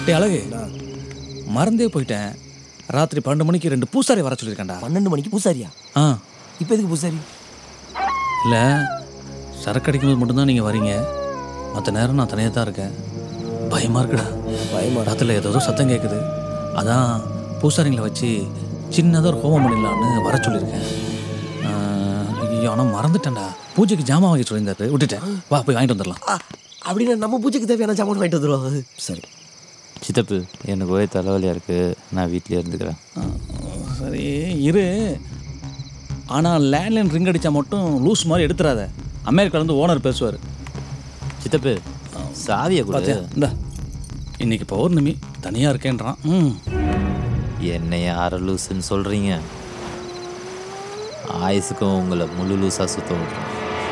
டேய் அழகு மறந்தே போயிட்டேன் ராத்திரி பன்னெண்டு மணிக்கு ரெண்டு பூசாரி வர சொல்லியிருக்கேன்டா பன்னெண்டு மணிக்கு பூசாரியா ஆ இப்போ எதுக்கு பூசாரி இல்லை சரக்கு அடிக்கும்போது மட்டும்தான் நீங்கள் வரீங்க மற்ற நேரம் நான் தனியாக தான் இருக்கேன் பயமாக இருக்குடா பயமா ராத்திரில ஏதோ சத்தம் கேட்குது அதான் பூசாரிங்களை வச்சு சின்னதாக ஒரு ஹோமம் பண்ணிடலான்னு வர சொல்லியிருக்கேன் ஆ, ஐயோ ஆனால் மறந்துட்டேன்டா பூஜைக்கு ஜாமான் வாங்கி சொல்லியிருந்தாரு விட்டுட்டேன் வா போய் வாங்கிட்டு வந்துடலாம் ஆ, அப்படின்னா நம்ம பூஜைக்கு தேவையான ஜாமான் வாங்கிட்டு வந்துடுவோம் சரி சித்தப்பு எனக்கு ஒரே தலைவலியாக இருக்குது நான் வீட்டிலே இருந்துக்கிறேன் சரி இரு ஆனால் லேண்ட்லைன் ரிங் அடித்தா மட்டும் லூஸ் மாதிரி எடுத்துறாத அமெரிக்காலேருந்து ஓனர் பேசுவார் சித்தப்பு சாவியை கொடு பார்த்தியா இந்த இன்னைக்கு பௌர்ணமி தனியாக இருக்கேன்றான் ம் என்னை யாரை லூசுன்னு சொல்கிறீங்க ஆயுசுக்கும் உங்களை முழு லூஸாக சுத்த விட்றேன்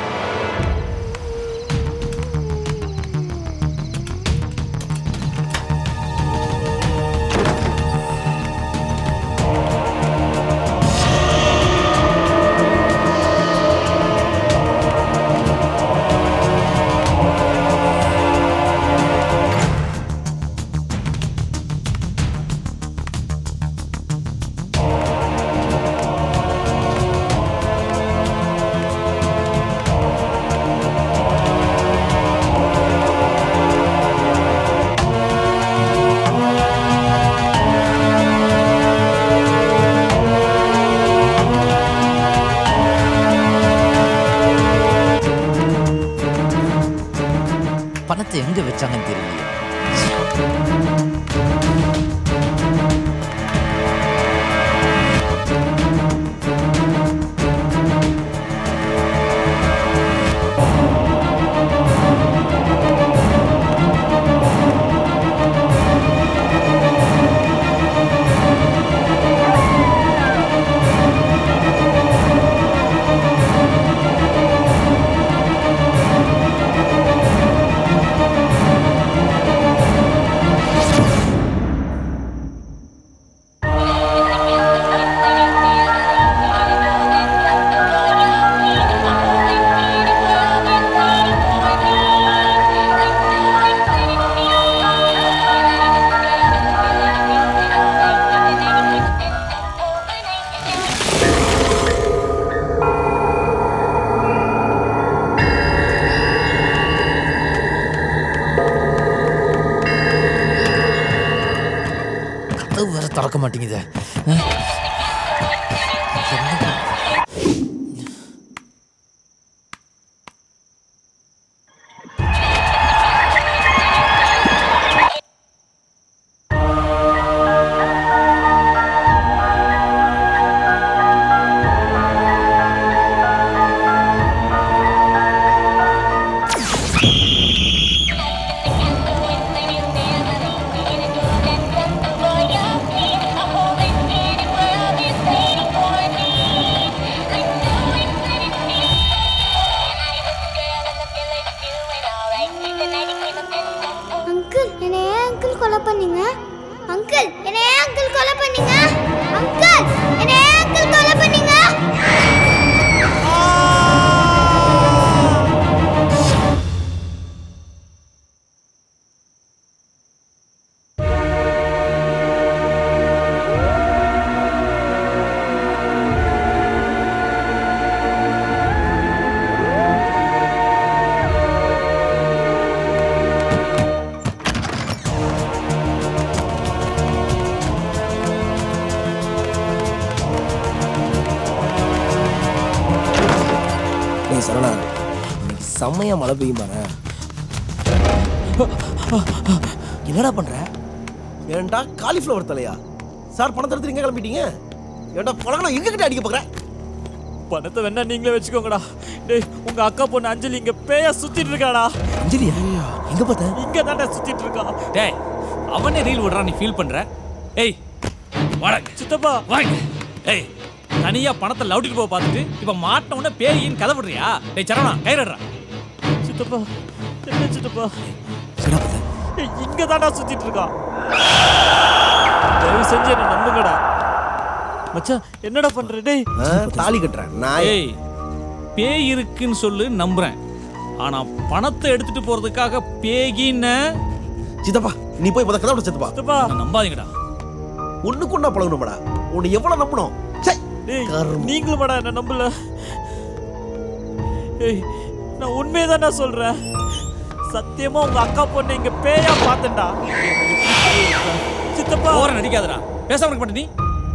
பணத்தை எங்கே வச்சாங்கன்னு தெரியலையே கதவு வேற திறக்க மாட்டேங்குதே அஹ். அங்கிள் என்னை ஏன் அங்கிள் கொலை பண்ணீங்க அங்கிள் என்னை ஏன் அங்கிள் கொலை பண்ணீங்க அங்கிள் என்னை ஏன் அங்கிள் கொலை பண்ணீங்க டேய் சரணா இன்னைக்கு செம்மையா மழை பெய்யும் பாரு என்னடா பண்ற ஏன்டா காலிஃப்ளவர் தலையா சார் பணத்தை எடுத்து எங்க கிளம்பிட்டீங்க ஏன்டா பழகலாம் எங்க கிட்ட அடிக்க போகிறேன் பணத்தை வேணா நீங்களே வச்சுக்கோங்கடா டேய் உங்க அக்கா பொண்ணு அஞ்சலி இங்க பேய சுத்திட்டு இருக்காடா அஞ்சலியா எங்க பார்த்த இங்க தாண்டா சுத்திட்டு இருக்கா டேய் அவனே ரீல் விடுறான் நீ ஃபீல் பண்ற ஏய் வாடங்க சித்தப்பா வாங்க ஏய் தனியா பணத்தை லவுட்டிட்டு போக பார்த்துட்டு இப்ப மாட்டின உடனே பேயின்னு கதை விடுறியா டேய் சரவணா கைரடுறா சித்தப்பா என்ன சித்தப்பா என்னடா பார்த்த ஏய், இங்க தாண்டா சுத்திட்டு இருக்கா தயவு செஞ்சு என்ன நம்புங்கடா மச்சான் என்னடா பண்ற டேய் ஆ, தாலி கட்டுறேன் நான் ஏய் பேய் இருக்குன்னு சொல்லு நம்புறேன் ஆனா பணத்தை எடுத்துட்டு போறதுக்காக பேகின்னு சித்தப்பா நீ போய் முத கதை சித்தப்பா சித்தப்பா என்ன நம்பாதீங்கடா ஒண்ணுக்கு ஒண்ணா பழகணும்டா உன்னை எவ்வளவு நம்பணும் சை டேய் கர்மம். நீங்களும் வாடா என்ன நம்பல ஏய் நான் உண்மையை நான் சொல்றேன் சத்தியமா உங்க அக்கா பொண்ணு இங்க பேயா பார்த்தேன்டா சித்தப்பா ஓர நடிக்காதடா பேசாம இருக்க மாட்டே நீ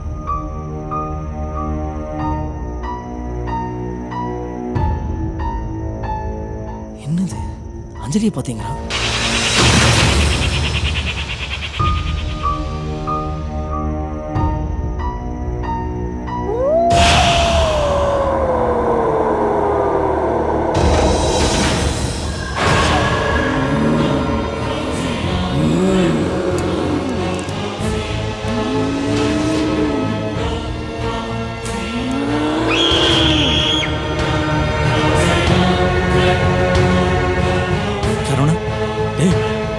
என்னது அஞ்சலியை பாத்தீங்களா சரவணா டேய்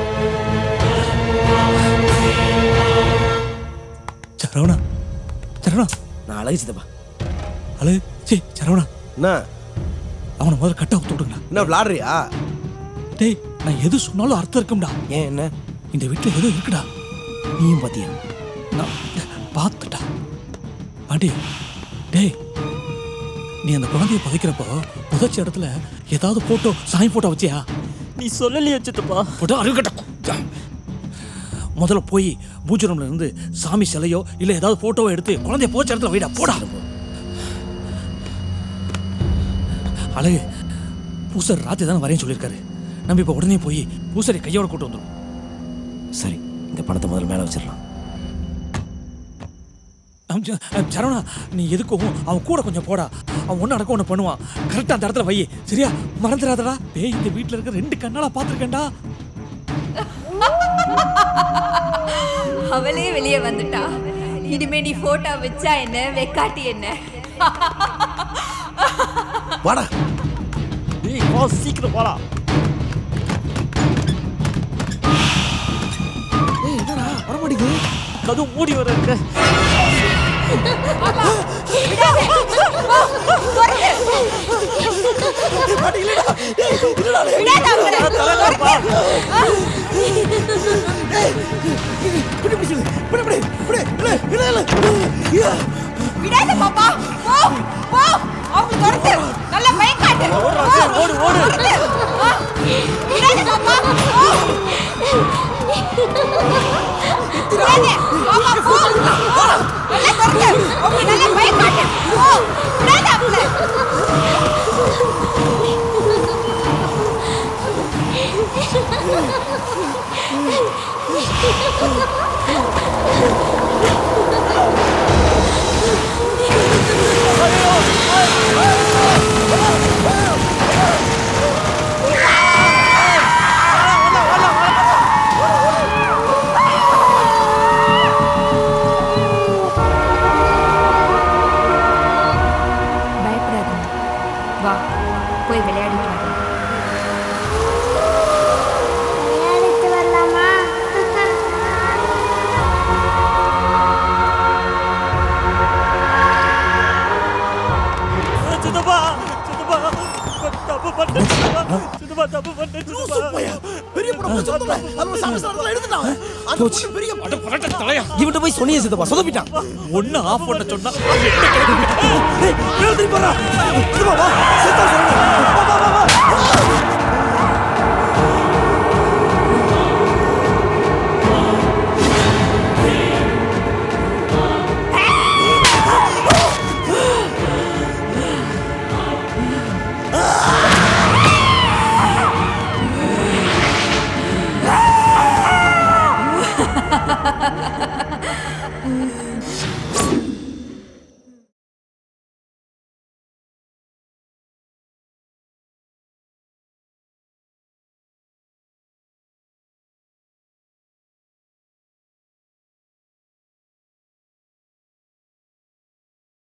சரவணா சரவணா நான் அழகு சித்தப்பா அழு சே சரவணா என்ன அவனை முதல்ல கட்ட அவுத்து விடுங்கடா என்ன விளாடுறியா டேய் நான் எது சொன்னாலும் அர்த்தம் இருக்கும்டா ஏன் என்ன இந்த வீட்டில் ஏதோ இருக்குடா நீயும் பாத்தியா நான் பார்த்துட்டா பாண்டி டேய் நீ அந்த குழந்தைய புதைக்கிறப்போ புதைச்ச இடத்துல ஏதாவது போட்டோ சாமி போட்டோ வச்சியா நீ சொல்லலையே சித்தப்பா போட்டோ அருகட்ட முதல்ல போய் பூஜை ரூம்ல இருந்து சாமி சிலையோ இல்ல ஏதாவது போட்டோவோ எடுத்து குழந்தைய போச்ச இடத்துல வைடா போடா அழகு பூசர் ராத்திரி தானே வரையும் சொல்லியிருக்காரு நம்ம இப்போ உடனே போய் பூசரை கையோட கூட்டு வந்துடும் சரி இந்த பணத்தை முதல்ல மேல வச்சிடலாம் அம் ச- அம் சரவணா நீ எதுக்கும் அவன் கூட கொஞ்சம் போடா அவன் ஒன்று அடக்கம் ஒன்று பண்ணுவான் கரெக்டாக அந்த இடத்துல வை சரியா மறந்துடாதடா டேய் இந்த வீட்டில் இருக்க ரெண்டு கண்ணால பார்த்துருக்கேன்டா அவளே வெளியே வந்துட்டா இனிமே நீ போட்டோ வச்சா என்ன வெக்காட்டி என்ன வாடா டேய் வா சீக்கிரம் வாடா ஏய் என்னடா வரமாட்டேங்குது கதவு மூடி வர இருக்கு பிடி பிடி பிடி பிடி பிடி பிடி இல்ல இல்ல ஐயா. விடாத பாப்பா போ போ அவங்க துரத்து நல்லா பயக்காட்டு ஓடு ஓடு விடாத பாப்பா போ விடாத பாப்பா போ போ. நல்லா துரத்து அவங்க நல்லா பயக்காட்டு போ விடாத அவங்கள பயப்படாதீங்க வா போய் விளையாடிட்டு வரலாம் விளையாடிட்டு வரலாமா சித்தப்பா சித்தப்பா தப்பு பண்ண சித்தப்பா சித்தப்பா தப்பு பண்ண சித்தப்பா பெரிய படம் போய் சொன்னல அது ஒரு சாமி ஸ்தானத்துல எடுத்துட்டான் அந்த பொண்ணு பெரிய தலையா இவன்ட்ட போய் சொன்னியே சித்தப்பா சொதப்பிட்டான் ஒன்று ஆஃப் பண்ண சொன்னா ஏய் மேல திருப்பி போறா திரும்ப வா செத்தா சொல்லுங்க